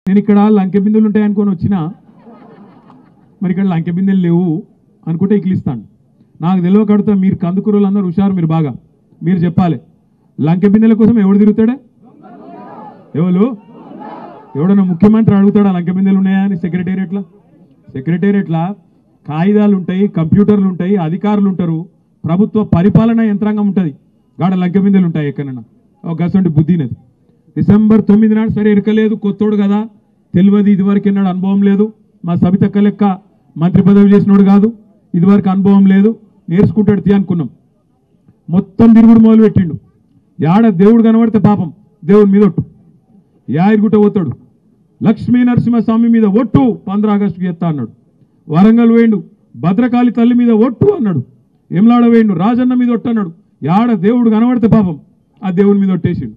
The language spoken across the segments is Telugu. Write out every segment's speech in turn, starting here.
నేను ఇక్కడ లంకె బిందులు ఉంటాయి అనుకొని వచ్చినా మరి ఇక్కడ లంకె బిందెలు లేవు అనుకుంటే ఇక్కిలిస్తాను నాకు తెలియ కడుతా మీరు కందుకూరులు అందరూ హుషారు మీరు బాగా మీరు చెప్పాలి లంకె బిందెల కోసం ఎవడు తిరుగుతాడా ఎవరు ఎవడన్నా ముఖ్యమంత్రి అడుగుతాడా లంకె బిందెలు ఉన్నాయా అని సెక్రటేరియట్లో సెక్రటేరియట్లా కాగితాలు ఉంటాయి కంప్యూటర్లు ఉంటాయి అధికారులు ఉంటారు ప్రభుత్వ పరిపాలన యంత్రాంగం ఉంటుంది గాడ లంకె బిందెలు ఉంటాయి ఎక్కడన్నా ఒక గసంటి బుద్ధినది డిసెంబర్ తొమ్మిది నాడు సరే ఇరకలేదు కొత్తోడు కదా తెలియదు ఇదివరకు ఎన్నాడు అనుభవం లేదు మా సబితక్క లెక్క మంత్రి పదవి చేసినోడు కాదు ఇదివరకు అనుభవం లేదు నేర్చుకుంటాడు తీ అనుకున్నాం మొత్తం తిరుగుడు మొదలు పెట్టిండు యాడ దేవుడు కనబడితే పాపం దేవుడి మీద ఒట్టు యాయిరుగుట్ట పోతాడు లక్ష్మీ నరసింహస్వామి మీద ఒట్టు పంద్ర ఆగస్టుకి ఎత్తా అన్నాడు వరంగల్ వేయండు భద్రకాళి తల్లి మీద ఒట్టు అన్నాడు ఎమ్లాడ వేయండు రాజన్న మీద ఒట్టు అన్నాడు యాడ దేవుడు కనబడితే పాపం ఆ దేవుని మీద ఒట్టేసిండు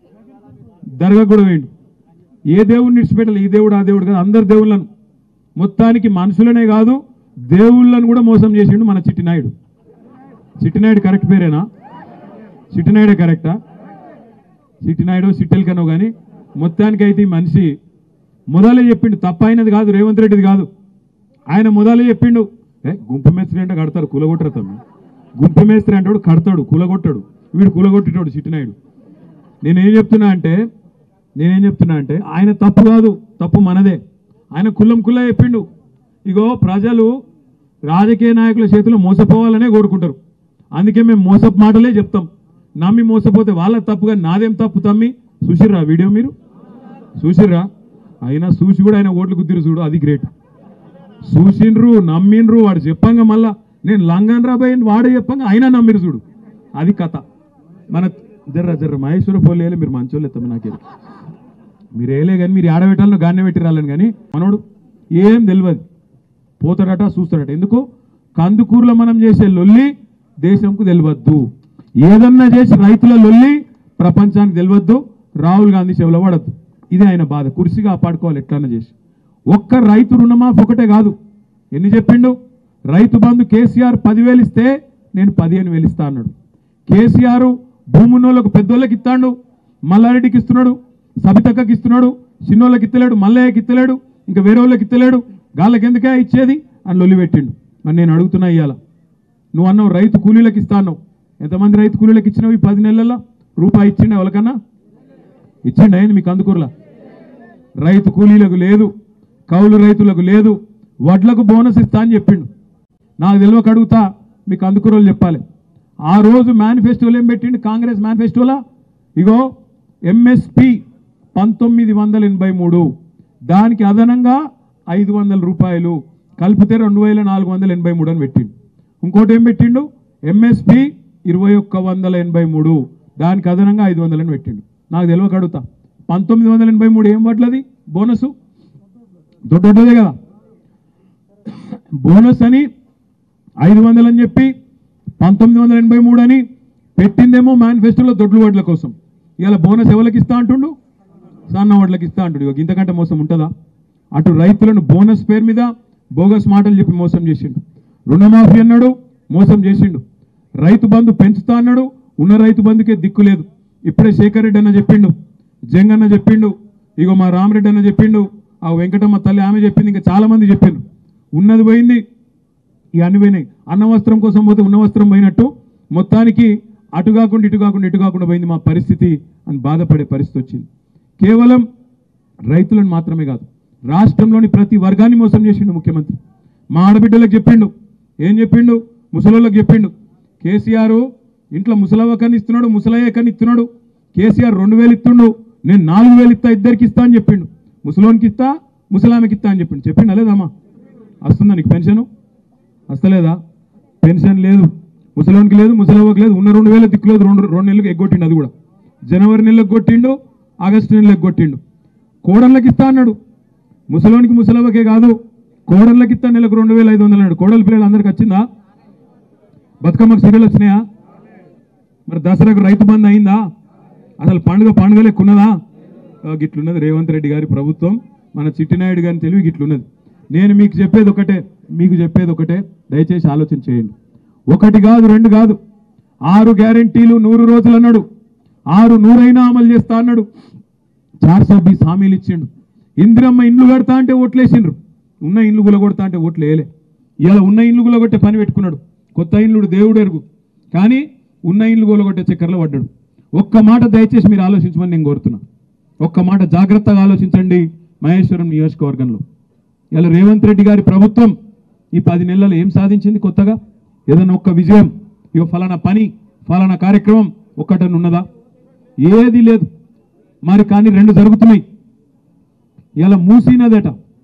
దర్గా కూడా వేయండు ఏ దేవుడిని విడిచిపెట్టాలి ఈ దేవుడు ఆ దేవుడు కాదు అందరు దేవుళ్ళను మొత్తానికి మనుషులనే కాదు దేవుళ్ళను కూడా మోసం చేసిండు మన చిట్టినాయుడు చిట్టినాయుడు కరెక్ట్ పేరేనా చిట్టినాయుడే కరెక్టా చిట్టినాయుడు సిట్టెలకనో కానీ మొత్తానికి అయితే ఈ మనిషి మొదలే చెప్పిండు తప్ప అయినది కాదు రేవంత్ రెడ్డిది కాదు ఆయన మొదలే చెప్పిండు ఏ గుంపు మేస్త్రి అంటే కడతారు కూలగొట్టరు తమ్మి గుంపు మేస్త్రి అంటాడు కడతాడు కూలగొట్టాడు వీడు కూలగొట్టేటోడు చిట్టినాయుడు నేనేం చెప్తున్నా అంటే నేనేం చెప్తున్నా అంటే ఆయన తప్పు కాదు తప్పు మనదే ఆయన కుల్లం కుల్ల చెప్పిండు ఇగో ప్రజలు రాజకీయ నాయకుల చేతిలో మోసపోవాలనే కోరుకుంటారు అందుకే మేము మోసపు మాటలే చెప్తాం నమ్మి మోసపోతే వాళ్ళ తప్పుగా నాదేం తప్పు తమ్మి చూసిర్రా వీడియో మీరు చూసిర్రా అయినా చూసి కూడా ఆయన ఓట్లు కుదిరి చూడు అది గ్రేట్ చూసిండ్రు నమ్మిండ్రు వాడు చెప్పంగా మళ్ళా నేను లంగన్ రాబాయి వాడే చెప్పంగా అయినా నమ్మిరు చూడు అది కథ మన జర్ర జర్ర మహేశ్వర పోలేలే మీరు మంచోళ్ళు ఎత్తాము నాకే మీరు వేయలే కానీ మీరు ఆడబెట్టాలను గానే పెట్టి రాలని కానీ మనోడు ఏం తెలియదు పోతాడట చూస్తాడట ఎందుకు కందుకూరులో మనం చేసే లొల్లి దేశంకు తెలియవద్దు ఏదన్నా చేసి రైతుల లొల్లి ప్రపంచానికి తెలియవద్దు రాహుల్ గాంధీ చెవులో పడద్దు ఇది ఆయన బాధ కుర్చీ కాపాడుకోవాలి ఎట్లన్నా చేసి ఒక్క రైతు రుణమాఫీ ఒకటే కాదు ఎన్ని చెప్పిండు రైతు బంధు కేసీఆర్ పదివేలు ఇస్తే నేను పదిహేను వేలు ఇస్తా అన్నాడు కేసీఆర్ భూమున్నోళ్ళకు పెద్దోళ్ళకి ఇస్తాడు మల్లారెడ్డికి ఇస్తున్నాడు సబితక్కకి ఇస్తున్నాడు చిన్నోళ్ళకి ఇత్తలేడు మల్లయ్యకి ఇత్తలేడు ఇంకా వేరే వాళ్ళకి ఇత్తలేడు గాళ్ళకి ఎందుకే ఇచ్చేది అని లొల్లి పెట్టిండు మరి నేను అడుగుతున్నా ఇవాళ నువ్వు అన్నావు రైతు కూలీలకు ఇస్తా అన్నావు ఎంతమంది రైతు కూలీలకు ఇచ్చినావు ఈ పది నెలల్లో రూపాయి ఇచ్చిండు ఎవరికన్నా ఇచ్చిండు అయింది మీకు అందుకూరలా రైతు కూలీలకు లేదు కౌలు రైతులకు లేదు వడ్లకు బోనస్ ఇస్తా అని చెప్పిండు నాకు తెలియక అడుగుతా మీకు అందుకురోలు చెప్పాలి ఆ రోజు మేనిఫెస్టోలో ఏం పెట్టిండు కాంగ్రెస్ మేనిఫెస్టోలా ఇగో ఎంఎస్పి పంతొమ్మిది వందల ఎనభై మూడు దానికి అదనంగా ఐదు వందల రూపాయలు కలిపితే రెండు వేల నాలుగు వందల ఎనభై మూడు అని పెట్టిండు ఇంకోటి ఏం పెట్టిండు ఎంఎస్పి ఇరవై ఒక్క వందల ఎనభై మూడు దానికి అదనంగా ఐదు వందలని పెట్టిండు నాకు తెలియక అడుగుతా పంతొమ్మిది వందల ఎనభై మూడు ఏం పట్లది బోనసు దొడ్డదే కదా బోనస్ అని ఐదు వందలు అని చెప్పి పంతొమ్మిది వందల ఎనభై మూడు అని పెట్టిందేమో మేనిఫెస్టోలో దొడ్లు వడ్ల కోసం ఇవాళ బోనస్ ఎవరికి ఇస్తా అంటుండు సన్న వడ్లకి ఇస్తా అంటుండు ఇక ఇంతకంటే మోసం ఉంటుందా అటు రైతులను బోనస్ పేరు మీద బోగస్ మాటలు చెప్పి మోసం చేసిండు రుణమాఫీ అన్నాడు మోసం చేసిండు రైతు బంధు పెంచుతా అన్నాడు ఉన్న రైతు బంధుకే దిక్కు లేదు ఇప్పుడే శేఖర్ రెడ్డి అన్న చెప్పిండు జంగన్న చెప్పిండు ఇగో మా రామరెడ్డి అన్న చెప్పిండు ఆ వెంకటమ్మ తల్లి ఆమె చెప్పింది ఇంకా చాలా మంది చెప్పిండు ఉన్నది పోయింది ఇక అన్ని పోయినాయి అన్న వస్త్రం కోసం పోతే ఉన్న వస్త్రం పోయినట్టు మొత్తానికి అటు కాకుండా ఇటు కాకుండా ఇటు కాకుండా పోయింది మా పరిస్థితి అని బాధపడే పరిస్థితి వచ్చింది కేవలం రైతులను మాత్రమే కాదు రాష్ట్రంలోని ప్రతి వర్గాన్ని మోసం చేసిండు ముఖ్యమంత్రి మా ఆడబిడ్డలకు చెప్పిండు ఏం చెప్పిండు ముసలోళ్ళకి చెప్పిండు కేసీఆర్ ఇంట్లో ముసలవ్వ కని ఇస్తున్నాడు ముసలయ్య కని ఇస్తున్నాడు కేసీఆర్ రెండు వేలు ఇస్తుండు నేను నాలుగు వేలు ఇస్తా ఇద్దరికి ఇస్తా అని చెప్పిండు ముసలోనికి ఇస్తా ముసలామెకి ఇస్తా అని చెప్పిండు చెప్పిండా లేదమ్మా వస్తుందా నీకు పెన్షను వస్తలేదా పెన్షన్ లేదు ముసలోనికి లేదు ముసలవ్వకి లేదు ఉన్న రెండు వేల దిక్కులేదు రెండు రెండు నెలలకు ఎగ్గొట్టిండు అది కూడా జనవరి నెలకు కొట్టిండు ఆగస్టు నెలకు కొట్టిండు కోడళ్ళకి ఇస్తా అన్నాడు ముసలోనికి ముసలవ్వకే కాదు కోడళ్ళకి ఇస్తా నెలకు రెండు వేల ఐదు వందలు అన్నాడు కోడల పిల్లలు అందరికి వచ్చిందా బతుకమ్మకు సీరియల్ వచ్చినాయా మరి దసరాకు రైతు బంద్ అయిందా అసలు పండుగ పండుగ లెక్కున్నదా ఆ, గిట్లున్నది రేవంత్ రెడ్డి గారి ప్రభుత్వం మన చిట్టినాయుడు గారిని తెలివి గిట్లున్నది నేను మీకు చెప్పేది ఒకటే మీకు చెప్పేది ఒకటే దయచేసి ఆలోచన చేయండి ఒకటి కాదు రెండు కాదు ఆరు గ్యారెంటీలు నూరు రోజులు అన్నాడు ఆరు నూరైనా అమలు చేస్తా అన్నాడు చార్ సబ్బీస్ హామీలు ఇచ్చిండు ఇందిరమ్మ ఇండ్లు కడతా అంటే ఓట్లేసిండ్రు ఉన్న ఇండ్లు గులగొడతా అంటే ఓట్లు వేయలే ఇలా ఉన్న ఇండ్లు గులగొట్టే పని పెట్టుకున్నాడు కొత్త ఇండ్లు దేవుడు ఎరుగు కానీ ఉన్న ఇండ్లు గులగొట్టే చక్కర్లో పడ్డాడు ఒక్క మాట దయచేసి మీరు ఆలోచించమని నేను కోరుతున్నా ఒక్క మాట జాగ్రత్తగా ఆలోచించండి మహేశ్వరం నియోజకవర్గంలో ఇలా రేవంత్ రెడ్డి గారి ప్రభుత్వం ఈ పది నెలల్లో ఏం సాధించింది కొత్తగా ఏదైనా ఒక్క విజయం ఇక ఫలానా పని ఫలానా కార్యక్రమం ఒక్కటని ఉన్నదా ఏది లేదు మరి కానీ రెండు జరుగుతున్నాయి ఇలా మూసీనదట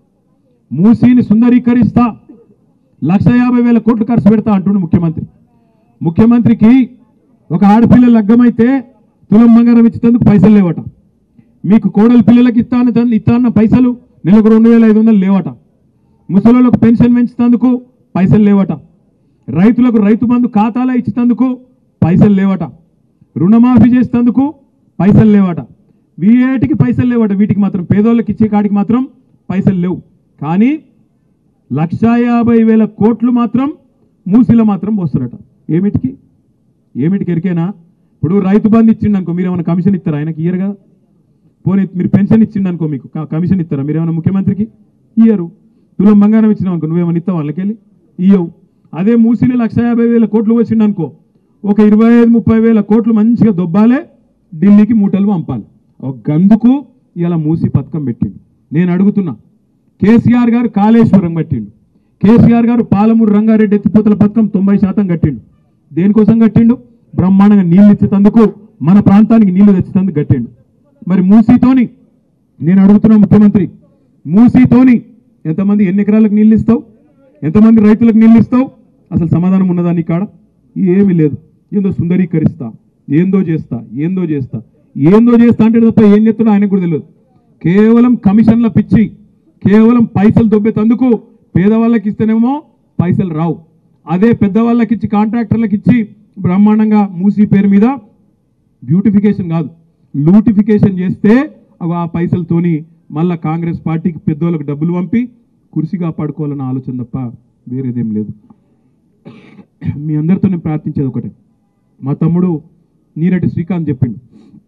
మూసీని సుందరీకరిస్తా లక్ష యాభై వేల కోట్లు ఖర్చు పెడతా అంటుండు ముఖ్యమంత్రి ముఖ్యమంత్రికి ఒక ఆడపిల్ల లగ్గమైతే తులం బంగారం ఇచ్చేందుకు పైసలు లేవట మీకు కోడలి పిల్లలకి ఇస్తాను ఇస్తాన్న పైసలు నెలకు రెండు వేల ఐదు వందలు లేవట ముసలోళ్ళకు పెన్షన్ పెంచుతందుకు పైసలు లేవట రైతులకు రైతు బంధు ఖాతాలో ఇచ్చేందుకు పైసలు లేవట రుణమాఫీ చేసేందుకు పైసలు లేవట వీటికి పైసలు లేవట వీటికి మాత్రం పేదోళ్ళకి ఇచ్చే కాడికి మాత్రం పైసలు లేవు కానీ లక్షా యాభై వేల కోట్లు మాత్రం మూసిలో మాత్రం పోస్తారట ఏమిటికి ఏమిటికి ఎరికేనా ఇప్పుడు రైతు బంధు ఇచ్చిండు అనుకో మీరు ఏమైనా కమిషన్ ఇస్తారా ఆయనకి ఇయ్యరు కదా పోనీ మీరు పెన్షన్ ఇచ్చిండు అనుకో మీకు క- కమిషన్ ఇస్తారా మీరు ఏమైనా ముఖ్యమంత్రికి ఇయ్యరు తులం బంగారం ఇచ్చినావు అనుకో నువ్వేమైనా ఇస్తావు వాళ్ళకెళ్ళి ఇయ్యవు అదే మూసిలో లక్ష యాభై వేల కోట్లు వచ్చిండు అనుకో ఒక ఇరవై ఐదు ముప్పై వేల కోట్లు మంచిగా దొబ్బాలే ఢిల్లీకి మూటలు పంపాలి ఒక గందుకు ఇలా మూసి పథకం పెట్టిండు నేను అడుగుతున్నా కేసీఆర్ గారు కాళేశ్వరం కట్టిండు కేసీఆర్ గారు పాలమూరు రంగారెడ్డి ఎత్తిపోతల పథకం తొంభై శాతం కట్టిండు దేనికోసం కట్టిండు బ్రహ్మాండంగా నీళ్ళు ఇచ్చేటందుకు మన ప్రాంతానికి నీళ్లు తెచ్చేందుకు కట్టిండు మరి మూసీతోని నేను అడుగుతున్నా ముఖ్యమంత్రి మూసీతోని ఎంతమంది ఎన్ని ఎకరాలకు నీళ్ళు ఇస్తావు ఎంతమంది రైతులకు నీళ్ళు ఇస్తావు అసలు సమాధానం ఉన్నదా నీ కాడ ఏమీ లేదు ఏందో సుందరీకరిస్తా ఏందో చేస్తా ఏందో చేస్తా ఏందో చేస్తా అంటే తప్ప ఏం చేస్తున్నా ఆయనకు కూడా తెలియదు కేవలం కమిషన్ల పిచ్చి కేవలం పైసలు దొబ్బేతందుకు పేదవాళ్ళకి ఇస్తేనేమో పైసలు రావు అదే పెద్దవాళ్ళకి ఇచ్చి కాంట్రాక్టర్లకు ఇచ్చి బ్రహ్మాండంగా మూసీ పేరు మీద బ్యూటిఫికేషన్ కాదు లూటిఫికేషన్ చేస్తే అవి ఆ పైసలతోని మళ్ళా కాంగ్రెస్ పార్టీకి పెద్దోళ్ళకి డబ్బులు పంపి కుర్చీ కాపాడుకోవాలన్న ఆలోచన తప్ప వేరేదేం లేదు మీ అందరితో నేను ప్రార్థించేది ఒకటే మా తమ్ముడు నీరటి శ్రీకాంత్ చెప్పిండు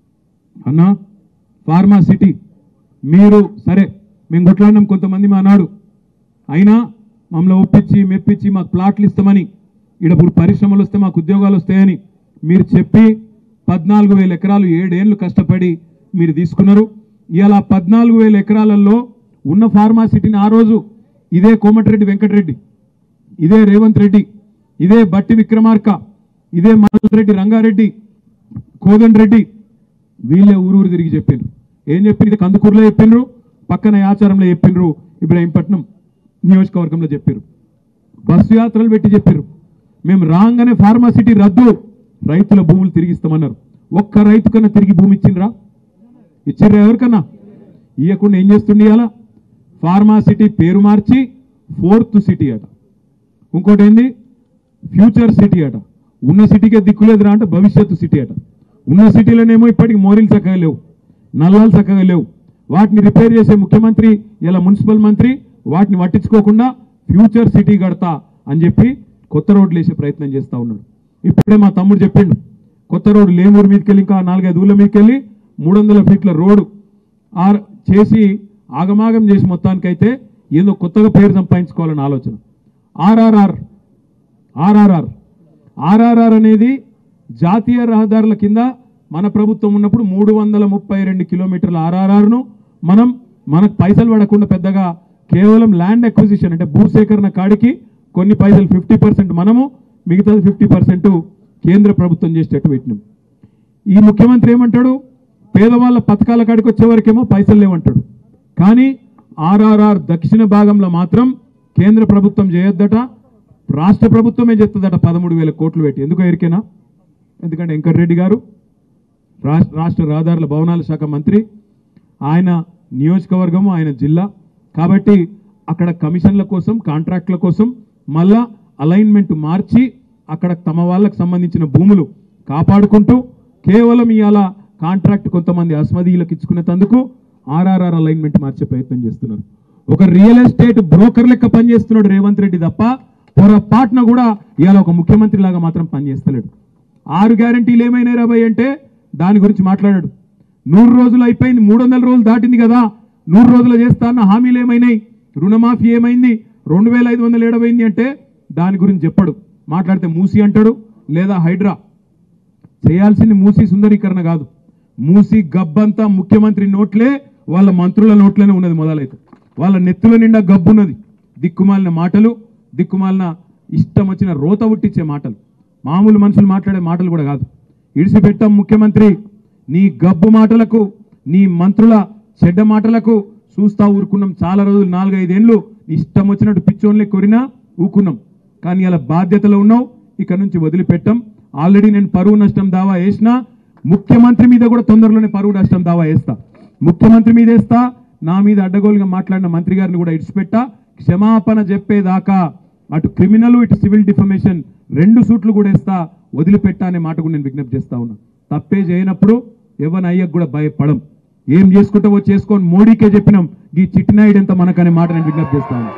అన్నా ఫార్మా సిటీ మీరు సరే మేము కొట్లాడినాం కొంతమంది మా నాడు అయినా మమ్మల్ని ఒప్పించి మెప్పించి మాకు ప్లాట్లు ఇస్తామని ఇక్కడ ఇప్పుడు పరిశ్రమలు వస్తే మాకు ఉద్యోగాలు వస్తాయని మీరు చెప్పి పద్నాలుగు వేల ఎకరాలు ఏడేళ్లు కష్టపడి మీరు తీసుకున్నారు ఇలా పద్నాలుగు వేల ఎకరాలలో ఉన్న ఫార్మా సిటీని ఆ రోజు ఇదే కోమటిరెడ్డి వెంకటరెడ్డి ఇదే రేవంత్ రెడ్డి ఇదే బట్టి విక్రమార్క ఇదే మల్రెడ్డి రంగారెడ్డి కోదండ్ రెడ్డి వీళ్ళే ఊరూరు తిరిగి చెప్పిండ్రు ఏం చెప్పిండ్రు ఇది కందుకూరులో చెప్పిండ్రు పక్కన ఆచారంలో చెప్పిండ్రు ఇబ్రాహీంపట్నం నియోజకవర్గంలో చెప్పారు బస్సు యాత్రలు పెట్టి చెప్పారు మేము రాగానే ఫార్మాసిటీ రద్దు రైతుల భూములు తిరిగిస్తామన్నారు ఒక్క రైతు కన్నా తిరిగి భూమి ఇచ్చిండ్రా ఇచ్చిండ్రా ఎవరికన్నా ఇవ్వకుండా ఏం చేస్తుండే ఇవాళ ఫార్మాసిటీ పేరు మార్చి ఫోర్త్ సిటీ అట ఇంకోటి ఏంది ఫ్యూచర్ సిటీ అట ఉన్న సిటీకే దిక్కులేదురా అంటే భవిష్యత్తు సిటీ అట ఉన్న సిటీలోనేమో ఇప్పటికి మోరీలు చక్కగా లేవు నల్లాలు చక్కగా లేవు వాటిని రిపేర్ చేసే ముఖ్యమంత్రి ఇలా మున్సిపల్ మంత్రి వాటిని పట్టించుకోకుండా ఫ్యూచర్ సిటీ కడతా అని చెప్పి కొత్త రోడ్లు వేసే ప్రయత్నం చేస్తా ఉన్నాడు ఇప్పుడే మా తమ్ముడు చెప్పిండు కొత్త రోడ్డు లేమూరు మీదకి వెళ్ళి ఇంకా నాలుగైదు ఊళ్ళ మీదకి వెళ్ళి మూడు వందల ఫీట్ల రోడ్డు ఆర్ చేసి ఆగమాగం చేసి మొత్తానికైతే ఏదో కొత్తగా పేరు సంపాదించుకోవాలని ఆలోచన ఆర్ఆర్ఆర్ ఆర్ఆర్ఆర్ ఆర్ఆర్ఆర్ అనేది జాతీయ రహదారుల కింద మన ప్రభుత్వం ఉన్నప్పుడు మూడు వందల ముప్పై రెండు కిలోమీటర్ల ఆర్ఆర్ఆర్ను మనం మనకు పైసలు పడకుండా పెద్దగా కేవలం ల్యాండ్ అక్విజిషన్ అంటే భూసేకరణ కాడికి కొన్ని పైసలు ఫిఫ్టీ పర్సెంట్ మనము మిగతాది ఫిఫ్టీ పర్సెంట్ కేంద్ర ప్రభుత్వం చేసేటట్టు పెట్టినాం ఈ ముఖ్యమంత్రి ఏమంటాడు పేదవాళ్ళ పథకాల కాడికి వచ్చే వరకేమో పైసలు లేవంటాడు కానీ ఆర్ఆర్ఆర్ దక్షిణ భాగంలో మాత్రం కేంద్ర ప్రభుత్వం చేయొద్దట రాష్ట్ర ప్రభుత్వమే చేస్తుందట పదమూడు వేల కోట్లు పెట్టి ఎందుకు ఎరికేనా ఎందుకంటే వెంకటరెడ్డి గారు రాష్ట్ర రాష్ట్ర రహదారుల భవనాల శాఖ మంత్రి ఆయన నియోజకవర్గము ఆయన జిల్లా కాబట్టి అక్కడ కమిషన్ల కోసం కాంట్రాక్ట్ల కోసం మళ్ళా అలైన్మెంట్ మార్చి అక్కడ తమ వాళ్ళకు సంబంధించిన భూములు కాపాడుకుంటూ కేవలం ఇవాళ కాంట్రాక్ట్ కొంతమంది అస్మదీయులకు ఇచ్చుకునేందుకు ఆర్ఆర్ఆర్ అలైన్మెంట్ మార్చే ప్రయత్నం చేస్తున్నారు ఒక రియల్ ఎస్టేట్ బ్రోకర్ లెక్క పనిచేస్తున్నాడు రేవంత్ రెడ్డి తప్ప పొరపాటున కూడా ఇవాళ ఒక ముఖ్యమంత్రి లాగా మాత్రం పనిచేస్తలేడు ఆరు గ్యారంటీలు ఏమైనా రాబాయి అంటే దాని గురించి మాట్లాడాడు నూరు రోజులు అయిపోయింది మూడు వందల రోజులు దాటింది కదా నూరు రోజులు చేస్తా అన్న హామీలు ఏమైనాయి రుణమాఫీ ఏమైంది రెండు వేల ఐదు వందలు ఏడవైంది అంటే దాని గురించి చెప్పడు మాట్లాడితే మూసి అంటాడు లేదా హైడ్రా చేయాల్సింది మూసి సుందరీకరణ కాదు మూసి గబ్బంతా ముఖ్యమంత్రి నోట్లే వాళ్ళ మంత్రుల నోట్లోనే ఉన్నది మొదలైతే వాళ్ళ నెత్తుల నిండా గబ్బున్నది దిక్కుమాలిన మాటలు దిక్కుమాలిన ఇష్టం వచ్చిన రోత ఉట్టించే మాటలు మామూలు మనుషులు మాట్లాడే మాటలు కూడా కాదు ఇడిసిపెట్టాం ముఖ్యమంత్రి నీ గబ్బు మాటలకు నీ మంత్రుల చెడ్డ మాటలకు చూస్తా ఊరుకున్నాం చాలా రోజులు నాలుగైదేళ్ళు ఇష్టం వచ్చినట్టు పిచ్చోన్లే కొరినా ఊకున్నాం కానీ అలా బాధ్యతలో ఉన్నావు ఇక నుంచి వదిలిపెట్టాం ఆల్రెడీ నేను పరువు నష్టం దావా వేసినా ముఖ్యమంత్రి మీద కూడా తొందరలోనే పరువు నష్టం దావా వేస్తా ముఖ్యమంత్రి మీద వేస్తా నా మీద అడ్డగోలుగా మాట్లాడిన మంత్రి గారిని కూడా ఇడిచిపెట్టా క్షమాపణ చెప్పేదాకా అటు క్రిమినల్ ఇటు సివిల్ డిఫమేషన్ రెండు సూట్లు కూడా వేస్తా వదిలిపెట్టా అనే మాట కూడా నేను విజ్ఞప్తి చేస్తా ఉన్నా తప్పే చేయనప్పుడు ఎవరిని అయ్యకు కూడా భయపడం ఏం చేసుకుంటావో చేసుకొని మోడీకే చెప్పినాం ఈ చిట్టినాయుడు ఎంత మనకనే మాట నేను విజ్ఞప్తి చేస్తా ఉన్నా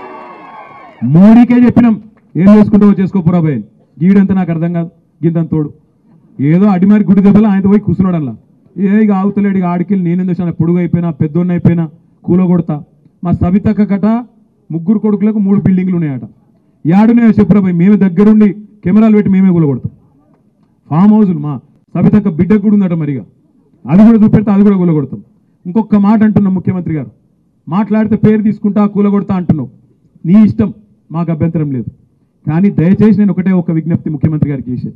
మోడీకే చెప్పినాం ఏం చేసుకుంటావో చేసుకోపోరా భయ్ గీడంతా నాకు అర్థం కాదు గింత తోడు ఏదో అడిమారి గుడి దెబ్బలు ఆయన పోయి కూర్చున్నాడు అలా ఏ ఇక ఆవుతలేడు ఇక ఆడికెళ్ళి నేనేం చేశాను పొడుగు అయిపోయినా పెద్దోన్న అయిపోయినా కూల కొడతా మా సవితక్క కట ముగ్గురు కొడుకులకు మూడు బిల్డింగ్లు ఉన్నాయట యాడున్నాయో చెప్పురా భయ్ మేమే దగ్గరుండి కెమెరాలు పెట్టి మేమే కూల కొడతాం ఫామ్ హౌస్లు మా సబితక్క బిడ్డకు కూడా ఉందట మరిగా అది కూడా చూపెడితే అది కూడా కూలగొడతాం ఇంకొక మాట అంటున్నాం ముఖ్యమంత్రి గారు మాట్లాడితే పేరు తీసుకుంటా కూలగొడతా అంటున్నావు నీ ఇష్టం మాకు అభ్యంతరం లేదు కానీ దయచేసి నేను ఒకటే ఒక విజ్ఞప్తి ముఖ్యమంత్రి గారికి చేసేది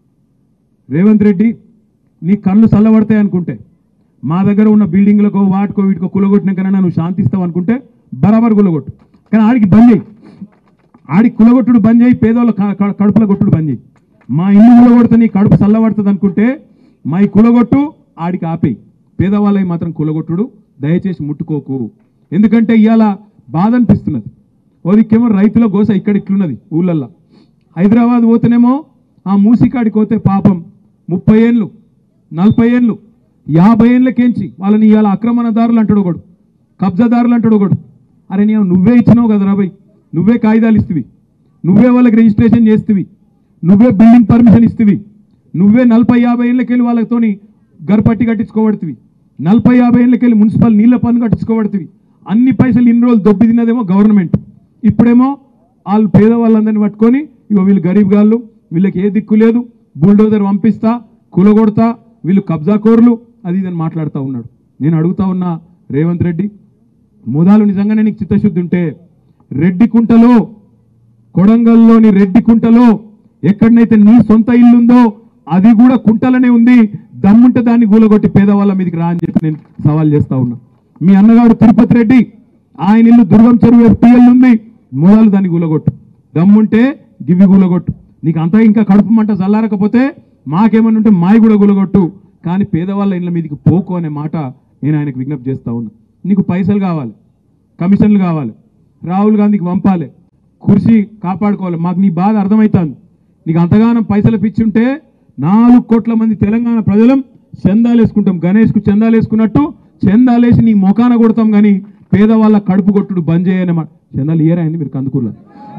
రేవంత్ రెడ్డి నీ కళ్ళు చల్లబడతాయి అనుకుంటే మా దగ్గర ఉన్న బిల్డింగ్లకో వాటికో వీటికో కులగొట్టినాకన్నా నువ్వు శాంతిస్తావు అనుకుంటే బరాబర్ కులగొట్టు కానీ ఆడికి బంద్ చేయి ఆడి కులగొట్టుడు బంద్ చేయి పేదోళ్ళ క- క- కడుపుల కొట్టుడు బంద్ చేయి మా ఇల్లు కులగొడితే నీ కడుపు చల్లబడుతుంది అనుకుంటే మా ఈ కులగొట్టు ఆడికి ఆపేయి పేదవాళ్ళకి మాత్రం కులగొట్టుడు దయచేసి ముట్టుకోకు ఎందుకంటే ఇవాళ బాధ అనిపిస్తున్నది ఓదికేమో రైతుల గోస ఇక్కడ ఇట్లున్నది ఊళ్ళల్లో హైదరాబాద్ పోతేనేమో ఆ మూసికాడికి పోతే పాపం ముప్పై ఏళ్ళు నలభై ఏళ్ళు యాభై ఏళ్ళకేంచి వాళ్ళని ఇవాళ ఆక్రమణదారులు అంటాడు ఒకడు కబ్జాదారులు అంటాడు ఒకడు అరే నీ నువ్వే ఇచ్చినావు కదా రాబోయ్ నువ్వే కాగితాలు ఇస్తువి నువ్వే వాళ్ళకి రిజిస్ట్రేషన్ చేస్తువి నువ్వే బిల్డింగ్ పర్మిషన్ ఇస్తువి నువ్వే నలభై యాభై ఏళ్ళకెళ్ళి వాళ్ళతోని గర్పట్టి కట్టించుకోబడుతుంది నలభై యాభై ఏళ్ళకెళ్ళి మున్సిపల్ నీళ్ళ పన్ను కట్టించుకోబడుతుంది అన్ని పైసలు ఇన్ని రోజులు దొబ్బి తిన్నదేమో గవర్నమెంట్ ఇప్పుడేమో వాళ్ళు పేదవాళ్ళందరినీ పట్టుకొని ఇగో వీళ్ళు గరీబ్ గాళ్ళు వీళ్ళకి ఏ దిక్కు లేదు బుల్డోజర్ పంపిస్తా కూలగొడతా వీళ్ళు కబ్జాకోర్లు అది ఇదని మాట్లాడుతూ ఉన్నాడు నేను అడుగుతా ఉన్నా రేవంత్ రెడ్డి ముదాలు నిజంగానే నీకు చిత్తశుద్ధి ఉంటే రెడ్డి కుంటలో కొడంగల్లోని రెడ్డి కుంటలో ఎక్కడనైతే నీ సొంత ఇల్లుందో అది కూడా కుంటలనే ఉంది దమ్ముంటే దాన్ని గూలగొట్టి పేదవాళ్ళ మీదకి రా అని చెప్పి నేను సవాల్ చేస్తా ఉన్నా మీ అన్నగాడు తిరుపతి రెడ్డి ఆయన ఇల్లు దుర్గం చెరువు ఎఫ్టీఎల్ ఉంది మూలాలు దాన్ని గూలగొట్టు దమ్ముంటే గివి గూలగొట్టు నీకు అంతా ఇంకా కడుపు మంట చల్లారకపోతే మాకేమన్నా ఉంటే మాయి కూడా గులగొట్టు కానీ పేదవాళ్ళ ఇళ్ళ మీదకి పోకు అనే మాట నేను ఆయనకు విజ్ఞప్తి చేస్తా ఉన్నా నీకు పైసలు కావాలి కమిషన్లు కావాలి రాహుల్ గాంధీకి పంపాలి కుర్చీ కాపాడుకోవాలి మాకు నీ బాధ అర్థమవుతుంది నీకు అంతగానం పైసలు పిచ్చుంటే నాలుగు కోట్ల మంది తెలంగాణ ప్రజలం చందాలు వేసుకుంటాం గణేష్కు చందాలు వేసుకున్నట్టు చందాలేసి నీ మొఖాన కొడతాం కానీ పేదవాళ్ళ కడుపు కొట్టుడు బంద్ చేయని మాట చందాలు ఇయరాయండి మీరు కందుకూరులో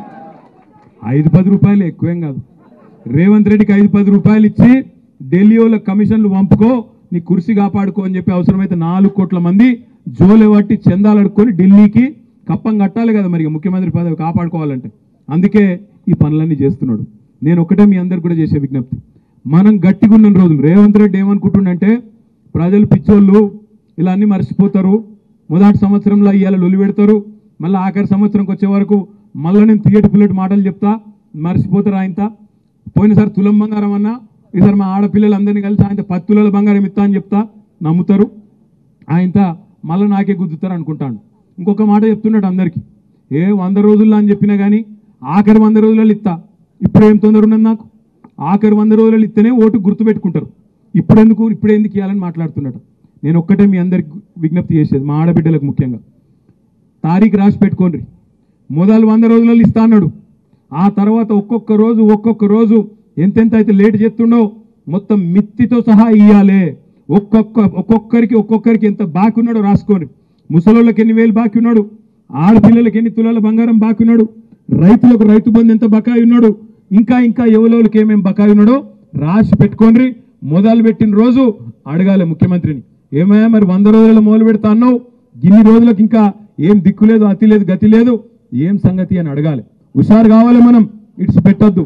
ఐదు పది రూపాయలు ఎక్కువేం కాదు రేవంత్ రెడ్డికి ఐదు పది రూపాయలు ఇచ్చి ఢిల్లీ వాళ్ళ కమిషన్లు పంపుకో నీ కుర్చీ కాపాడుకో అని చెప్పి అవసరమైతే నాలుగు కోట్ల మంది జోలె పట్టి చందాలు అడుక్కొని ఢిల్లీకి కప్పం కట్టాలి కదా మరి ఇక ముఖ్యమంత్రి పదవి కాపాడుకోవాలంటే అందుకే ఈ పనులన్నీ చేస్తున్నాడు నేను ఒకటే మీ అందరికి కూడా చేసే విజ్ఞప్తి మనం గట్టిగా ఉన్న రోజులు రేవంత్ రెడ్డి ఏమనుకుంటుండంటే ప్రజలు పిచ్చోళ్ళు ఇలా అన్ని మర్చిపోతారు మొదటి సంవత్సరంలో ఇవాళ లొలి పెడతారు మళ్ళీ ఆఖరి సంవత్సరంకి వచ్చే వరకు మళ్ళీ నేను తీయటి పుల్లటి మాటలు చెప్తా మర్చిపోతారు ఆయనత పోయినసారి తులం బంగారం అన్నా ఈసారి మా ఆడపిల్లలందరినీ కలిసి ఆయన పది తులాల బంగారం ఇస్తా అని చెప్తా నమ్ముతారు ఆయనత మళ్ళీ నాకే గుద్దుతారు అనుకుంటాను ఇంకొక మాట చెప్తున్నాడు అందరికీ ఏ వంద రోజుల్లో అని చెప్పినా కానీ ఆఖరి వంద రోజులలో ఇస్తా ఇప్పుడు ఏం తొందర ఉన్నది నాకు ఆఖరి వంద రోజులలో ఇస్తేనే ఓటు గుర్తుపెట్టుకుంటారు ఇప్పుడు ఎందుకు ఇప్పుడు ఎందుకు ఇవ్వాలని మాట్లాడుతున్నాడు నేను ఒక్కటే మీ అందరికి విజ్ఞప్తి చేసేది మా ఆడబిడ్డలకు ముఖ్యంగా తారీఖు రాసి పెట్టుకోండి మొదలు వంద రోజులలో ఇస్తా అన్నాడు ఆ తర్వాత ఒక్కొక్క రోజు ఒక్కొక్క రోజు ఎంతెంత అయితే లేట్ చేస్తుండో మొత్తం మిత్తితో సహా ఇయ్యాలే ఒక్కొక్క ఒక్కొక్కరికి ఒక్కొక్కరికి ఎంత బాకీ ఉన్నాడో రాసుకోండి ముసలోళ్ళకి ఎన్ని వేలు బాకీ ఉన్నాడు ఆడపిల్లలకి ఎన్ని తులాల బంగారం బాకీ ఉన్నాడు రైతులకు రైతు బంధు ఎంత బకాయి ఉన్నాడు ఇంకా ఇంకా ఎవలోళ్ళకి ఏమేమి బకాయి ఉన్నాడో రాసి పెట్టుకోండి మొదలు పెట్టిన రోజు అడగాలి ముఖ్యమంత్రిని ఏమయ్యా మరి వంద రోజులలో మొదలు పెడతా అన్నావు గిన్ని రోజులకు ఇంకా ఏం దిక్కు లేదు అతి లేదు గతి లేదు ఏం సంగతి అని అడగాలి హుషారు కావాలి మనం ఇట్స్ పెట్టొద్దు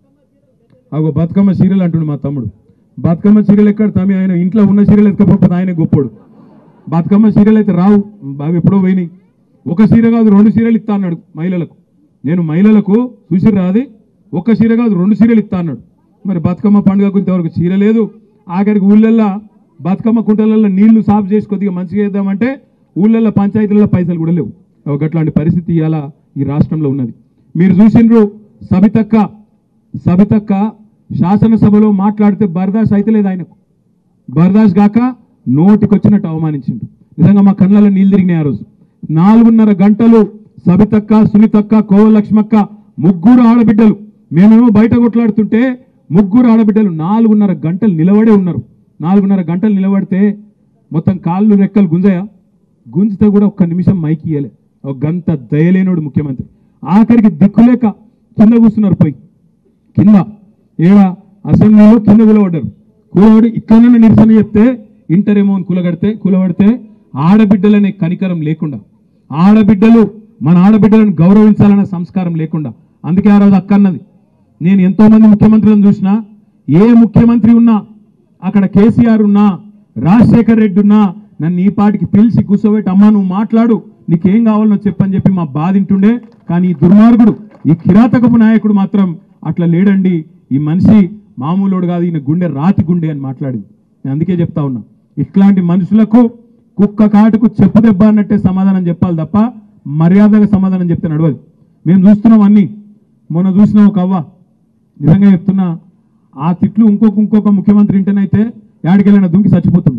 అగో బతుకమ్మ సీరియల్ అంటుండు మా తమ్ముడు బతుకమ్మ సీరియల్ ఎక్కడ తమ్మి ఆయన ఇంట్లో ఉన్న సీరియల్ ఎత్తుకపోతే ఆయన గొప్పోడు బతుకమ్మ సీరియల్ అయితే రావు బాగా ఎప్పుడో పోయినాయి ఒక సీర కాదు రెండు సీరియల్ ఇస్తా అన్నాడు మహిళలకు నేను మహిళలకు చూసి రాది ఒక సీర కాదు రెండు సీరియల్ ఇస్తా అన్నాడు మరి బతుకమ్మ పండుగకు ఇంతవరకు చీర లేదు ఆఖరికి ఊళ్ళల్లో బతుకమ్మ కుంటలలో నీళ్లు సాఫ్ చేసి కొద్దిగా మంచిగా చేద్దామంటే ఊళ్ళల్లో పంచాయతీలలో పైసలు కూడా లేవు ఒక అట్లాంటి పరిస్థితి ఇవాళ ఈ రాష్ట్రంలో ఉన్నది మీరు చూసిండ్రు సబితక్క సబితక్క శాసనసభలో మాట్లాడితే బర్దాష్ అయితే లేదు ఆయనకు బర్దాష్ గాక నోటికొచ్చినట్టు అవమానించిండు నిజంగా మా కళ్ళలో నీళ్ళు తిరిగినాయి ఆ రోజు నాలుగున్నర గంటలు సబితక్క సునీతక్క కోవలక్ష్మక్క ముగ్గురు ఆడబిడ్డలు మేమేమో బయట కొట్లాడుతుంటే ముగ్గురు ఆడబిడ్డలు నాలుగున్నర గంటలు నిలబడే ఉన్నారు నాలుగున్నర గంటలు నిలబడితే మొత్తం కాళ్ళు రెక్కలు గుంజయా గుంజితే కూడా ఒక్క నిమిషం మైకి ఇయ్యలే ఒక గంట దయలేనోడు ముఖ్యమంత్రి ఆఖరికి దిక్కులేక కింద కూర్చున్నారు పోయి కింద ఏడ అసెంబ్లీలో కింద కూలబడ్డారు కూలబడి ఇట్లనే నిరసన చెప్తే ఇంటరేమో అని కూలగడితే కూలబడితే ఆడబిడ్డలనే కనికరం లేకుండా ఆడబిడ్డలు మన ఆడబిడ్డలను గౌరవించాలనే సంస్కారం లేకుండా అందుకే ఆ రోజు అక్కన్నది నేను ఎంతో మంది ముఖ్యమంత్రులను చూసినా ఏ ముఖ్యమంత్రి ఉన్నా అక్కడ కేసీఆర్ ఉన్నా రాజశేఖర్ రెడ్డి ఉన్నా నన్ను ఈ పాటికి పిలిచి కూర్చోబెట్టి అమ్మా నువ్వు మాట్లాడు నీకేం కావాలనో చెప్పని చెప్పి మా బాధింటుండే కానీ ఈ దుర్మార్గుడు ఈ కిరాతకపు నాయకుడు మాత్రం అట్లా లేడండి ఈ మనిషి మామూలుడు కాదు ఈయన గుండె రాతి గుండె అని మాట్లాడింది నేను అందుకే చెప్తా ఉన్నా ఇట్లాంటి మనుషులకు కుక్క కాటుకు చెప్పు దెబ్బ అన్నట్టే సమాధానం చెప్పాలి తప్ప మర్యాదగా సమాధానం చెప్తే నడవదు మేము చూస్తున్నాం అన్ని మొన్న చూసినాం ఒక అవ్వ నిజంగా చెప్తున్నా ఆ తిట్లు ఇంకొక ఇంకొక ముఖ్యమంత్రి ఇంటనైతే యాడికెళ్ళినా దుంకి చచ్చిపోతుండే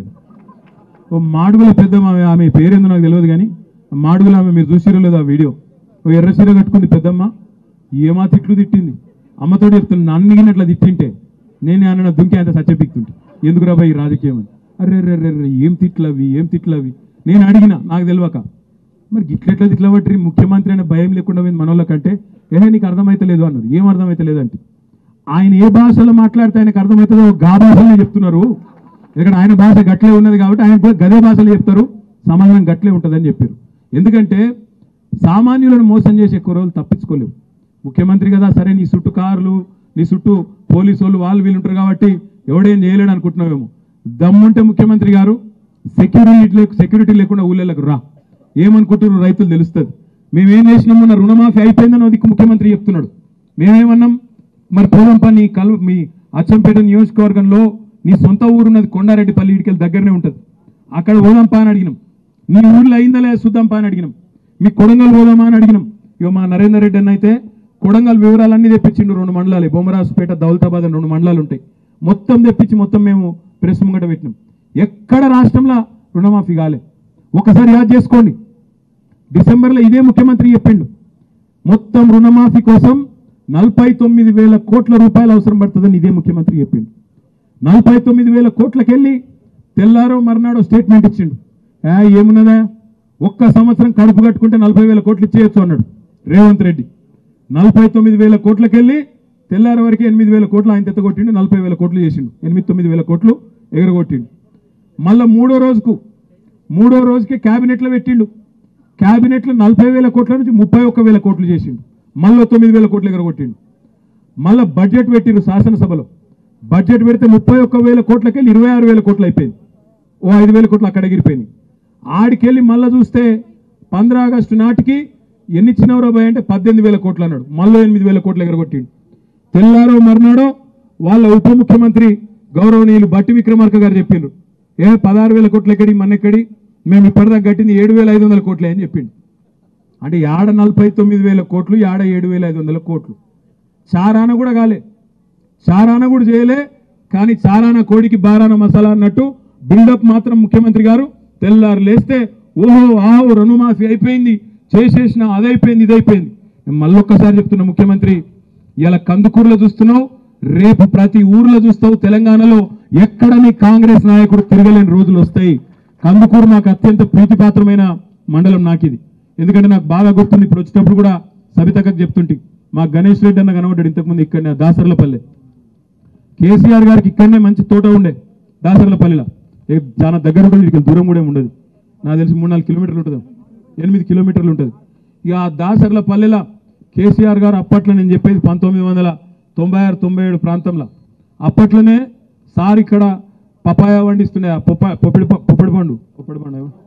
ఓ మాడుగుల పెద్ద ఆమె ఆమె పేరేందో నాకు తెలియదు కానీ ఆ మాడుగుల ఆమె మీరు చూసిరో లేదు ఆ వీడియో ఓ ఎర్ర చీర కట్టుకుంది పెద్దమ్మ ఏమా తిట్లు తిట్టింది అమ్మతోటి చెప్తున్నా నన్ను గిన్నె అట్లా తిట్టింటే నేను అన్న దుంకి అంత సచ్చపిక్తుంటే ఎందుకు రాబాయి రాజకీయం అని అరే రే రే రే ఏం తిట్లు అవి ఏం తిట్లు అవి నేను అడిగిన నాకు తెలియక మరి గిట్లెట్లా తిట్ల పట్టి ముఖ్యమంత్రి అనే భయం లేకుండా పోయింది మన వాళ్ళకంటే ఏహే నీకు అర్థమైతే లేదు అన్నారు ఏం అర్థమైతే లేదంటే ఆయన ఏ భాషలో మాట్లాడితే ఆయనకు అర్థమవుతుందో గా భాషలో చెప్తున్నారు ఇక్కడ ఆయన భాష గట్లే ఉన్నది కాబట్టి ఆయన కూడా గదే భాషలో చెప్తారు సమాధానం గట్లే ఉంటుందని చెప్పారు ఎందుకంటే సామాన్యులను మోసం చేసి ఎక్కువ రోజులు తప్పించుకోలేవు ముఖ్యమంత్రి కదా సరే నీ చుట్టూ కార్లు నీ చుట్టూ పోలీసు వాళ్ళు వాళ్ళు వీళ్ళు ఉంటారు కాబట్టి ఎవడేం చేయలేడు అనుకుంటున్నావేమో దమ్ముంటే ముఖ్యమంత్రి గారు సెక్యూరిటీ సెక్యూరిటీ లేకుండా ఊళ్ళకు రా ఏమనుకుంటున్నారు రైతులు తెలుస్తుంది మేమేం చేసినాం మొన్న రుణమాఫీ అయిపోయిందని అది ముఖ్యమంత్రి చెప్తున్నాడు మేమేమన్నాం మరి పోదాం పని కల్ మీ అచ్చంపేట నియోజకవర్గంలో నీ సొంత ఊరున్నది కొండారెడ్డిపల్లి ఇడికెళ్ళి దగ్గరనే ఉంటుంది అక్కడ పోదాం పా అని అడిగినాం నీ ఊర్లో అయిందా లేదా చూద్దాం పా అని అడిగినాం మీ కొడంగల్ పోదామా అని అడిగినాం ఇక మా నరేందర్ రెడ్డి అన్న అయితే కొడంగల్ వివరాలన్నీ తెప్పించిండు రెండు మండలాలు బొమ్మరాజుపేట దౌలతాబాద్ అని రెండు మండలాలు ఉంటాయి మొత్తం తెప్పించి మొత్తం మేము ప్రెస్ ముంగట పెట్టినాం ఎక్కడ రాష్ట్రంలో రుణమాఫీ కాలే ఒకసారి యాద్ చేసుకోండి డిసెంబర్లో ఇదే ముఖ్యమంత్రి చెప్పిండు మొత్తం రుణమాఫీ కోసం నలభై తొమ్మిది వేల కోట్ల రూపాయలు అవసరం పడుతుందని ఇదే ముఖ్యమంత్రి చెప్పిండు నలభై తొమ్మిది వేల కోట్లకెళ్ళి తెల్లారో మర్నాడో స్టేట్మెంట్ ఇచ్చిండు ఏ ఏమున్నదా ఒక్క సంవత్సరం కడుపు కట్టుకుంటే నలభై వేల కోట్లు ఇచ్చేయచ్చు అన్నాడు రేవంత్ రెడ్డి నలభై తొమ్మిది వేల కోట్లకెళ్ళి తెల్లారి వరకు ఎనిమిది వేల కోట్లు ఆయన తెత్తగొట్టిండు నలభై వేల కోట్లు చేసిండు ఎనిమిది తొమ్మిది వేల కోట్లు ఎగరగొట్టిండు మళ్ళా మూడో రోజుకు మూడో రోజుకి క్యాబినెట్లో పెట్టిండు క్యాబినెట్లో నలభై వేల కోట్ల నుంచి ముప్పై ఒక్క వేల కోట్లు చేసిండు మళ్ళీ తొమ్మిది వేల కోట్లు ఎగరగొట్టిండు మళ్ళీ బడ్జెట్ పెట్టిండు శాసనసభలో బడ్జెట్ పెడితే ముప్పై ఒక్క వేల కోట్లకెళ్ళి ఇరవై ఆరు వేల కోట్లు అయిపోయింది ఓ ఐదు వేల కోట్లు అక్కడ ఎగిరిపోయినాయి ఆడికెళ్ళి మళ్ళీ చూస్తే పంద్రా ఆగస్టు నాటికి ఎన్ని ఇచ్చినవరో భయ అంటే పద్దెనిమిది వేల కోట్లు అన్నాడు మళ్ళీ ఎనిమిది వేల కోట్లు ఎగరగొట్టిండు తెల్లారో మర్నాడో వాళ్ళ ఉప ముఖ్యమంత్రి గౌరవనీయులు బట్టి విక్రమార్క గారు చెప్పిండ్రు ఏ పదహారు వేల కోట్లు ఎక్కడి మన్నెక్కడి మేము ఇప్పటిదాకా కట్టింది ఏడు వేల ఐదు వందల కోట్లే అని చెప్పిండు అంటే యాడ నలభై తొమ్మిది వేల కోట్లు యాడ ఏడు వేల ఐదు వందల కోట్లు చారాన కూడా కాలే చారాన కూడా చేయలే కానీ చారాన కోడికి బారాన మసాలా అన్నట్టు బిల్డప్ మాత్రం ముఖ్యమంత్రి గారు తెల్లారు లేస్తే ఓహో ఆహో రుణమాఫీ అయిపోయింది చేసేసిన అదైపోయింది ఇదైపోయింది నేను మళ్ళొక్కసారి చెప్తున్నా ముఖ్యమంత్రి ఇలా కందుకూరులో చూస్తున్నావు రేపు ప్రతి ఊర్లో చూస్తావు తెలంగాణలో ఎక్కడ నీ కాంగ్రెస్ నాయకుడు తిరగలేని రోజులు వస్తాయి కందుకూరు నాకు అత్యంత ప్రీతిపాత్రమైన మండలం నాకు ఇది ఎందుకంటే నాకు బాగా గుర్తుంది ఇప్పుడు వచ్చేటప్పుడు కూడా సబితక్కకు చెప్తుంటే మా గణేష్ రెడ్డి అన్న కనబడ్డాడు ఇంతకుముందు ఇక్కడ దాసర్లపల్లె కేసీఆర్ గారికి ఇక్కడనే మంచి తోట ఉండే దాసర్లపల్లిలో ఏ చాలా దగ్గర ఉంటుంది ఇక్కడికి దూరం కూడా ఏమి ఉండదు నాకు తెలిసి మూడు నాలుగు కిలోమీటర్లు ఉంటుంది ఎనిమిది కిలోమీటర్లు ఉంటుంది ఇక ఆ దాసర్ల పల్లెల కేసీఆర్ గారు అప్పట్లో నేను చెప్పేది పంతొమ్మిది వందల తొంభై ఆరు తొంభై ఏడు ప్రాంతంలో అప్పట్లోనే సార్ ఇక్కడ పపాయ వండిస్తుండే ఆ పొప్ప పొప్పిడి ప- పొప్పిడి పండు పొప్పిడి పండు ఏమో?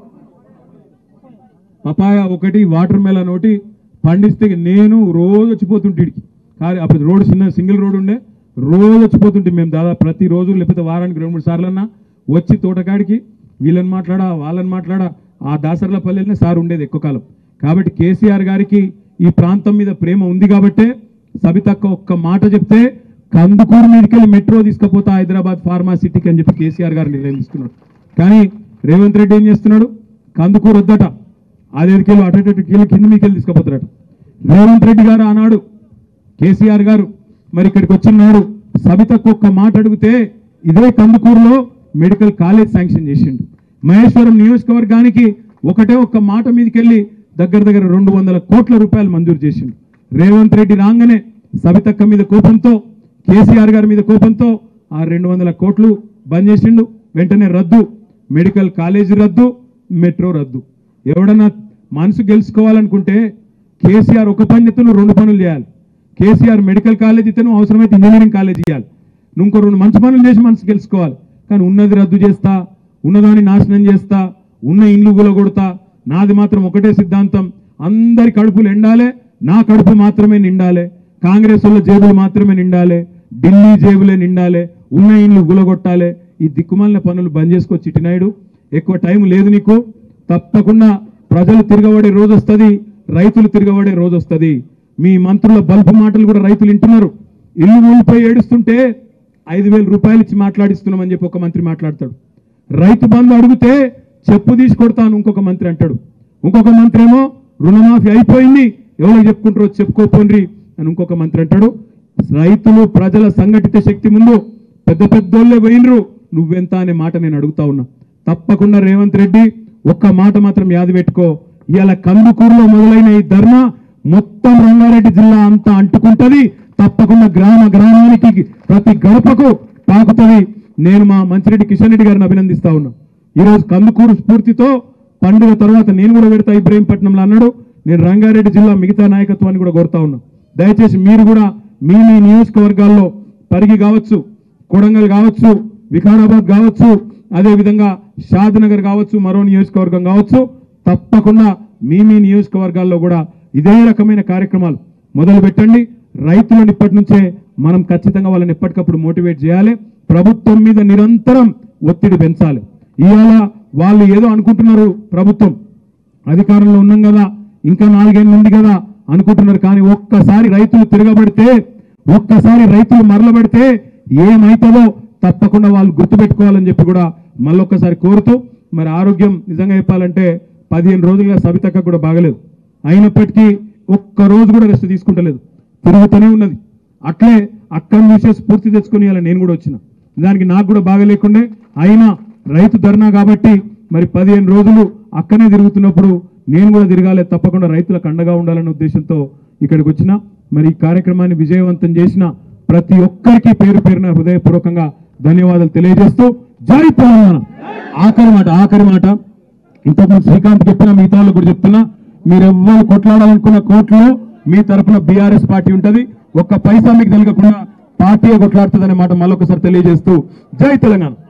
పపాయ ఒకటి వాటర్ మెలన్ ఒకటి పండిస్తే నేను రోజు వచ్చిపోతుంటే ఈడికి కానీ అప్పుడు రోడ్ చిన్న సింగిల్ రోడ్ ఉండే రోజు వచ్చిపోతుంటే మేము దాదాపు ప్రతి రోజు లేకపోతే వారానికి రెండు మూడు సార్లు అన్నా వచ్చి తోటకాడికి వీళ్ళని మాట్లాడా వాళ్ళని మాట్లాడా ఆ దాసర్ల పల్లెలనే సార్ ఉండేది ఎక్కువ కాలం కాబట్టి కేసీఆర్ గారికి ఈ ప్రాంతం మీద ప్రేమ ఉంది కాబట్టే సబితక్క ఒక్క మాట చెప్తే కందుకూరు మీదకెళ్ళి మెట్రో తీసుకుపోతా హైదరాబాద్ ఫార్మా సిటీకి అని చెప్పి కేసీఆర్ గారు నిర్ణయం తీసుకున్నాడు కానీ రేవంత్ రెడ్డి ఏం చేస్తున్నాడు కందుకూరు వద్దట అదేదికెళ్ళి అటు ఇటు కింద కింద మీకెళ్ళి తీసుకుపోతారట రేవంత్ రెడ్డి గారు ఆనాడు కేసీఆర్ గారు మరి ఇక్కడికి వచ్చినాడు సబితకు ఒక్క మాట అడిగితే ఇదే కందుకూరులో మెడికల్ కాలేజ్ శాంక్షన్ చేసిండు మహేశ్వరం నియోజకవర్గానికి ఒకటే ఒక్క మాట మీదకెళ్ళి దగ్గర దగ్గర రెండు వందల కోట్ల రూపాయలు మంజూరు చేసిండు రేవంత్ రెడ్డి రాగానే సబితక్క మీద కోపంతో కేసీఆర్ గారి మీద కోపంతో ఆ రెండు వందల కోట్లు బంద్ చేసిండు వెంటనే రద్దు మెడికల్ కాలేజీ రద్దు మెట్రో రద్దు ఎవడన్నా మనసు గెలుచుకోవాలనుకుంటే కేసీఆర్ ఒక పని చెప్తే నువ్వు రెండు పనులు చేయాలి కేసీఆర్ మెడికల్ కాలేజ్ ఇస్తే నువ్వు అవసరమైతే ఇంజనీరింగ్ కాలేజ్ ఇవ్వాలి నువ్వు ఇంకో రెండు మంచి పనులు చేసి మనసు గెలుచుకోవాలి కానీ ఉన్నది రద్దు చేస్తా ఉన్నదాన్ని నాశనం చేస్తా ఉన్న ఇండ్లు గులగొడతా నాది మాత్రం ఒకటే సిద్ధాంతం అందరి కడుపులు ఎండాలే నా కడుపు మాత్రమే నిండాలే కాంగ్రెస్ వాళ్ళ జేబులు మాత్రమే నిండాలే ఢిల్లీ జేబులే నిండాలే ఉన్న ఇండ్లు గులగొట్టాలే ఈ దిక్కుమాలిన పనులు బంద్ చేసుకో చిట్టినాయుడు ఎక్కువ టైం లేదు నీకు తప్పకుండా ప్రజలు తిరగబడే రోజు వస్తుంది రైతులు తిరగబడే రోజు వస్తుంది మీ మంత్రుల బల్బు మాటలు కూడా రైతులు వింటున్నారు ఇల్లు ఊలిపోయి ఏడుస్తుంటే ఐదు వేల రూపాయలు ఇచ్చి మాట్లాడిస్తున్నామని చెప్పి ఒక మంత్రి మాట్లాడతాడు రైతు బంధు అడిగితే చెప్పు తీసి కొడతాను ఇంకొక మంత్రి అంటాడు ఇంకొక మంత్రి ఏమో రుణమాఫీ అయిపోయింది ఎవరికి చెప్పుకుంటారో చెప్పుకోపోండ్రి అని ఇంకొక మంత్రి అంటాడు రైతులు ప్రజల సంఘటిత శక్తి ముందు పెద్ద పెద్దోళ్ళే పోయినరు నువ్వెంత అనే మాట నేను అడుగుతా ఉన్నా తప్పకుండా రేవంత్ రెడ్డి ఒక్క మాట మాత్రం యాది పెట్టుకో ఇవాళ కందుకూరులో మొదలైన ఈ ధర్నా మొత్తం రంగారెడ్డి జిల్లా అంతా అంటుకుంటది తప్పకుండా గ్రామ గ్రామానికి ప్రతి గడపకు తాకుతుంది నేను మా మంచిరెడ్డి కిషన్ రెడ్డి గారిని అభినందిస్తా ఉన్నా ఈరోజు కందుకూరు స్ఫూర్తితో పండుగ తర్వాత నేను కూడా పెడతా ఇబ్రహీంపట్నంలో అన్నాడు నేను రంగారెడ్డి జిల్లా మిగతా నాయకత్వాన్ని కూడా కోరుతా ఉన్నా దయచేసి మీరు కూడా మీ మీ నియోజకవర్గాల్లో పరిగి కావచ్చు కొడంగల్ కావచ్చు వికారాబాద్ కావచ్చు అదే విధంగా షాద్నగర్ కావచ్చు మరో నియోజకవర్గం కావచ్చు తప్పకుండా మీ మీ నియోజకవర్గాల్లో కూడా ఇదే రకమైన కార్యక్రమాలు మొదలు పెట్టండి రైతులను ఇప్పటి నుంచే మనం ఖచ్చితంగా వాళ్ళని ఎప్పటికప్పుడు మోటివేట్ చేయాలి ప్రభుత్వం మీద నిరంతరం ఒత్తిడి పెంచాలి ఇవాళ వాళ్ళు ఏదో అనుకుంటున్నారు ప్రభుత్వం అధికారంలో ఉన్నాం కదా ఇంకా నాలుగేళ్ళు ఉంది కదా అనుకుంటున్నారు కానీ ఒక్కసారి రైతులు తిరగబడితే ఒక్కసారి రైతులు మరలబడితే ఏమైతుందో తప్పకుండా వాళ్ళు గుర్తుపెట్టుకోవాలని చెప్పి కూడా మళ్ళొక్కసారి కోరుతూ మరి ఆరోగ్యం నిజంగా చెప్పాలంటే పదిహేను రోజులుగా సబితక్క కూడా బాగలేదు అయినప్పటికీ ఒక్క రోజు కూడా రెస్ట్ తీసుకుంటలేదు తిరుగుతూనే ఉన్నది అట్లే అక్కడి నుంచే స్ఫూర్తి తెచ్చుకొని ఇలా నేను కూడా వచ్చిన దానికి నాకు కూడా బాగలేకుండే అయినా రైతు ధర్నా కాబట్టి మరి పదిహేను రోజులు అక్కనే తిరుగుతున్నప్పుడు నేను కూడా తిరగాలి తప్పకుండా రైతులకు అండగా ఉండాలనే ఉద్దేశంతో ఇక్కడికి వచ్చిన మరి ఈ కార్యక్రమాన్ని విజయవంతం చేసిన ప్రతి ఒక్కరికి పేరు పేరున హృదయపూర్వకంగా ధన్యవాదాలు తెలియజేస్తూ జై తెలంగాణ ఆఖరి మాట ఆఖరి మాట ఇంతకుముందు శ్రీకాంత్ చెప్పిన మిగతా వాళ్ళకు కూడా చెప్తున్నా మీరు ఎవ్వరు కొట్లాడాలనుకున్న కోర్టులో మీ తరపున బీఆర్ఎస్ పార్టీ ఉంటది ఒక్క పైసా మీకు తలగకుండా పార్టీ కొట్లాడుతుంది అనే మాట మళ్ళొకసారి తెలియజేస్తూ జై తెలంగాణ